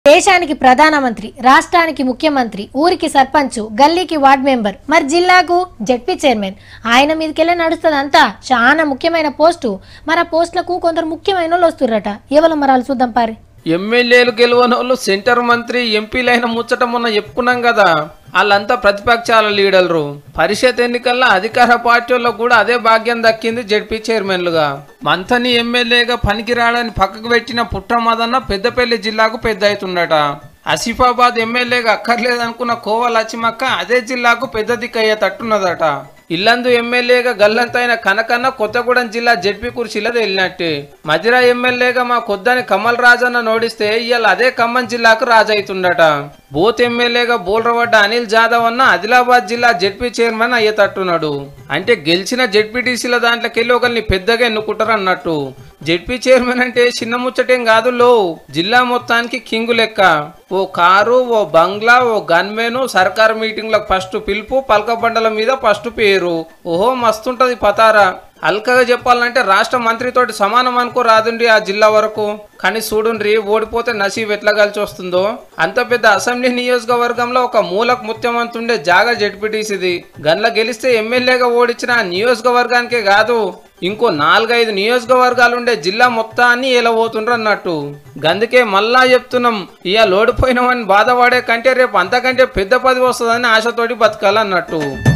దేశానికి ప్రధానమంత్రి రాష్ట్రానికి ముఖ్యమంత్రి ఊరికి సర్పంచ్ గల్లీకి వార్డ్ మెంబర్ మరి జిల్లాకు జడ్పీ చైర్మన్ ఆయన మీదకెళ్ళి నడుస్తుంది అంతా చాలా ముఖ్యమైన పోస్టు మరి ఆ పోస్టులకు కొందరు ముఖ్యమైన వాళ్ళు వస్తుర్రట ఎవరు మరాలు చూద్దాం పారి ఎమ్మెల్యేలు గెలవని వాళ్ళు సెంటర్ మంత్రి ఎంపీలైన ముచ్చట మొన్న చెప్పుకున్నాం కదా వాళ్ళంతా ప్రతిపక్షాల లీడర్లు పరిషత్ ఎన్నికల్లో అధికార పార్టీ వాళ్ళకు కూడా అదే భాగ్యం దక్కింది జడ్పీ చైర్మన్లుగా మంతని ఎమ్మెల్యేగా పనికిరాడని పక్కకు పెట్టిన పుట్టమదన్న పెద్దపల్లి జిల్లాకు పెద్ద అవుతుండట ఆసిఫాబాద్ ఎమ్మెల్యేగా అక్కర్లేదనుకున్న కోవ లచ్చిమక్క అదే జిల్లాకు పెద్ద దిక్కయ్యే తట్టున్నదట ఇల్లందు ఎమ్మెల్యేగా గల్లంతైన కనకన్న కొత్తగూడెం జిల్లా జడ్పీ కుర్చీలో వెళ్ళినట్టే మధిర ఎమ్మెల్యేగా మా కొద్దని కమల్ రాజన్న నోడిస్తే ఇవాళ అదే ఖమ్మం జిల్లాకు రాజైతుండట బూత్ ఎమ్మెల్యేగా బోల్రవడ్డ అనిల్ జాదవ్ అన్న ఆదిలాబాద్ జిల్లా జడ్పీ చైర్మన్ అయ్యేటట్టున్నాడు అంటే గెలిచిన జడ్పీటీసీల దాంట్లోకెళ్ళి ఒకరిని పెద్దగా ఎన్నుకుంటారు అన్నట్టు జడ్పీ చైర్మన్ అంటే చిన్న ముచ్చటేం కాదు లో జిల్లా మొత్తానికి కింగు లెక్క ఓ కారు ఓ బంగ్లా ఓ గన్మెను సర్కార్ మీటింగ్లకు ఫస్ట్ పిలుపు పలకబండల మీద ఫస్ట్ పేరు ఓహో మస్తుంటది పతారా అల్కగా చెప్పాలంటే రాష్ట్ర మంత్రితోటి సమానం అనుకో రాదుండి ఆ జిల్లా వరకు కానీ చూడుండ్రి ఓడిపోతే నసీబ్ ఎట్లా కలిసి వస్తుందో అంత పెద్ద అసెంబ్లీ నియోజకవర్గంలో ఒక మూలకు ముత్యమంతుండే జాగా జడ్పీటీసీది గన్ల గెలిస్తే ఎమ్మెల్యేగా ఓడించిన ఆ నియోజకవర్గానికే కాదు ఇంకో నాలుగైదు నియోజకవర్గాలుండే జిల్లా మొత్తాన్ని ఎలబోతుండ్రు అన్నట్టు గందుకే మళ్ళా చెప్తున్నాం ఇక లోడిపోయినామని బాధపడే కంటే రేపు అంతకంటే పెద్ద పదవి వస్తుందని ఆశతోటి బతకాలన్నట్టు